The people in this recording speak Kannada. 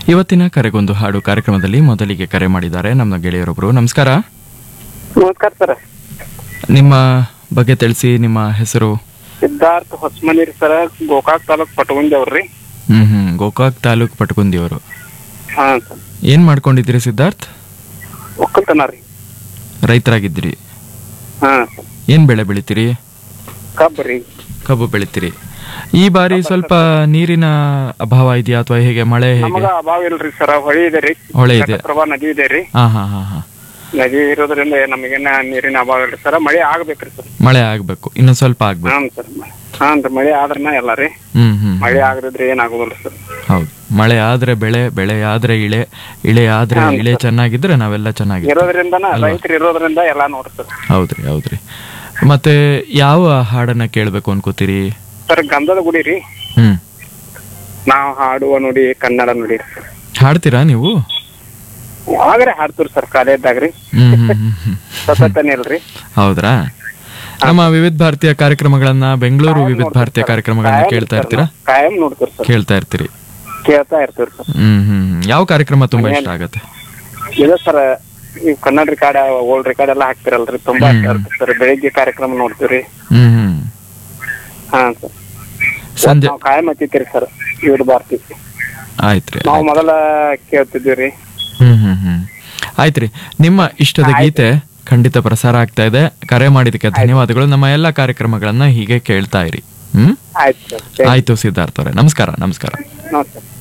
ಇವತ್ತಿನ ಕರೆಗೊಂದು ಹಾಡು ಕಾರ್ಯಕ್ರಮದಲ್ಲಿ ಮೊದಲಿಗೆ ಕರೆ ಮಾಡಿದ್ದಾರೆ ನಮ್ಮ ಗೆಳೆಯರೊಬ್ರು ನಮಸ್ಕಾರ ನಮಸ್ಕಾರ ಸರ್ ನಿಮ್ಮ ಬಗ್ಗೆ ತಿಳಿಸಿ ನಿಮ್ಮ ಹೆಸರು ಸಿದ್ಧಾರ್ಥ್ ಹೊಸಮನಿ ರೀ ಸರ್ ಗೋಕಾಕ್ ತಾಲೂಕ್ ಪಟಗುಂದಿ ಅವ್ರಿ ಹ್ಮ್ ಹ್ಮ್ ಗೋಕಾಕ್ ತಾಲೂಕ್ ಪಟ್ಕುಂದಿಯವರು ಹಾ ಸರ್ ಏನ್ ಮಾಡ್ಕೊಂಡಿದ್ದೀರಿ ಸಿದ್ಧಾರ್ಥ್ ಒಕ್ಕಲ್ತನ ರೀ ರೈತರಾಗಿದ್ದೀರಿ ಹಾ ಸರ್ ಏನ್ ಬೆಳೆ ಬೆಳಿತೀರಿ ಕಬ್ಬ್ ರೀ ಕಬ್ಬು ಬೆಳಿತೀರಿ ಈ ಬಾರಿ ಸ್ವಲ್ಪ ನೀರಿನ ಅಭಾವ ಇದೆಯಾ ಅಥವಾ ಹೇಗೆ ಮಳೆ ಹೇಗೆ ನಮಗ ಅಭಾವ ಇಲ್ರಿ ಸರ್ ಹೊಳಿ ಇದೆ ರೀ ಹೊಳೆ ಇದೆ ಪ್ರಭಾ ನದಿ ಇದೆ ರೀ ಹಾ ಹಾ ಹಾ ಹಾ ನದಿ ಇರೋದ್ರಿಂದ ನಮಗೇನ ನೀರಿನ ಅಭಾವ ಇಲ್ರಿ ಸರ್ ಮಳೆ ಆಗ್ಬೇಕ್ರಿ ಸರ್ ಮಳೆ ಆಗ್ಬೇಕು ಇನ್ನೊಂದ್ ಸ್ವಲ್ಪ ಆಗ್ಬೇಕು ಹಾಂ ಸರ್ ಹಾಂ ರೀ ಮಳೆ ಆದ್ರನ ಎಲ್ಲ ರೀ ಹ್ಮ್ ಹ್ಮ್ ಮಳೆ ಆಗದಿದ್ರೆ ಏನಾಗೋದಿಲ್ಲ ಸರ್ ಹೌದು ಮಳೆ ಆದ್ರೆ ಬೆಳೆ ಬೆಳೆ ಆದ್ರೆ ಇಳೆ ಇಳೆ ಆದ್ರೆ ಇಳೆ ಚೆನ್ನಾಗಿದ್ರೆ ನಾವೆಲ್ಲ ಚೆನ್ನಾಗಿರ್ತೀವಿ ಇರೋದ್ರಿಂದನ ರೈತರು ಇರೋದ್ರಿಂದ ಎಲ್ಲ ನೋಡ್ರಿ ಸರ್ ಹೌದ್ರಿ ಹೌದ್ರಿ ಮತ್ತೆ ಯಾವ ಹಾಡನ್ನ ಕೇಳ್ಬೇಕು ಅನ್ಕೋತೀರಿ ಸರ್ ಗಂಧದ ಗುಡಿ ರೀ ಹ್ಮ್ ನಾವು ಹಾಡುವ ನುಡಿ ಕನ್ನಡ ನುಡಿ ರೀ ಸರ್ ಹಾಡ್ತೀರಾ ನೀವು ಯಾವಾಗ್ರೆ ಹಾಡ್ತೀವಿ ಸರ್ ಕಾಲೇಜ್ದಾಗ ರೀ ಹ್ಮ್ ಹ್ಮ್ ಹ್ಮ್ ಹ್ಮ್. ಸತತನೇ ಇಲ್ರಿ ಹೌದ್ರಾ ನಮ್ಮ ವಿವಿಧ ಭಾರತೀಯ ಕಾರ್ಯಕ್ರಮಗಳನ್ನ ಬೆಂಗಳೂರು ವಿವಿಧ ಭಾರತೀಯ ಕಾರ್ಯಕ್ರಮಗಳನ್ನ ಕೇಳ್ತಾ ಇರ್ತೀರಾ ಕಾಯಂ ನೋಡ್ತೀರಿ ಸರ್ ಕೇಳ್ತಾ ಇರ್ತೀರಿ ಕೇಳ್ತಾ ಇರ್ತೀವಿ ಸರ್ ಹ್ಮ್ ಹ್ಮ್ ಹ್ಮ್. ಯಾವ ಕಾರ್ಯಕ್ರಮ ತುಂಬಾ ಇಷ್ಟ ಆಗತ್ತೆ ಇದು ಸರ್ ಈ ಕನ್ನಡ ರೆಕಾರ್ಡ್ ಓಲ್ಡ್ ರೆಕಾರ್ಡ್ ಎಲ್ಲ ಹಾಕ್ತಿರಲ್ರಿ ತುಂಬಾ ಇಷ್ಟ ಇರ್ತದೆ ಸರ್ ಬೆಳಿಗ್ಗೆ ಕಾರ್ಯಕ್ರಮ ನೋಡ್ತೀವ್ರಿ ಹ್ಮ್ ಹ್ಮ್ ಹಾ ಸರ್ ಸಂಜೆ ನಾವು ಕಾಯಂ ಹತ್ತಿತ್ತೀರಿ ಸರ್ ಇವ್ರು ಬರ್ತೀವಿ ಆಯ್ತ್ರಿ ನಾವು ಮೊದಲ ಕೇಳ್ತಿದ್ವಿ ರೀ ಹ್ಮ್ ಹ್ಮ್ ಹ್ಮ್ ಆಯ್ತ್ರಿ ನಿಮ್ಮ ಇಷ್ಟದ ಗೀತೆ ಖಂಡಿತ ಪ್ರಸಾರ ಆಗ್ತಾ ಇದೆ ಕರೆ ಮಾಡಿದಕ್ಕೆ ಧನ್ಯವಾದಗಳು ನಮ್ಮ ಎಲ್ಲಾ ಕಾರ್ಯಕ್ರಮಗಳನ್ನ ಹೀಗೆ ಕೇಳ್ತಾ ಇರಿ ಹ್ಮ್ ಆಯ್ತು ಸರ್ ಆಯ್ತು ಸಿದ್ಧಾರ್ಥ ಅವರೇ ನಮಸ್ಕಾರ ನಮಸ್ಕಾರ ನಮಸ್ತೆ